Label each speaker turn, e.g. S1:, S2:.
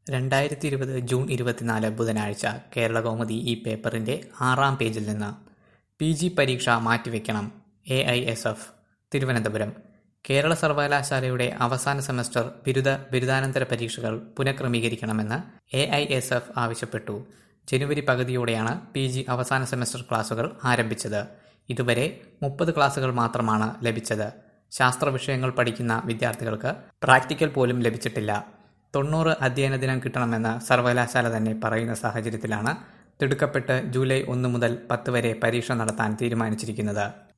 S1: രണ്ടായിരത്തി ഇരുപത് ജൂൺ ഇരുപത്തിനാല് ബുധനാഴ്ച കേരളകൗമുദി ഈ പേപ്പറിന്റെ ആറാം പേജിൽ നിന്ന് പി ജി പരീക്ഷ മാറ്റിവെക്കണം A I S F Thiruvananthapuram Kerala സർവകലാശാലയുടെ അവസാന സെമസ്റ്റർ ബിരുദ ബിരുദാനന്തര പരീക്ഷകൾ പുനഃക്രമീകരിക്കണമെന്ന് എ ഐ എസ് എഫ് ആവശ്യപ്പെട്ടു ജനുവരി പകുതിയോടെയാണ് പി ജി അവസാന സെമസ്റ്റർ ക്ലാസുകൾ ആരംഭിച്ചത് ഇതുവരെ മുപ്പത് ക്ലാസുകൾ മാത്രമാണ് ലഭിച്ചത് ശാസ്ത്ര വിഷയങ്ങൾ പഠിക്കുന്ന വിദ്യാർത്ഥികൾക്ക് പ്രാക്ടിക്കൽ പോലും ലഭിച്ചിട്ടില്ല തൊണ്ണൂറ് അധ്യയന ദിനം കിട്ടണമെന്ന് സർവകലാശാല തന്നെ പറയുന്ന സാഹചര്യത്തിലാണ് തിടുക്കപ്പെട്ട് ജൂലൈ ഒന്ന് മുതൽ പത്ത് വരെ പരീക്ഷ നടത്താൻ തീരുമാനിച്ചിരിക്കുന്നത്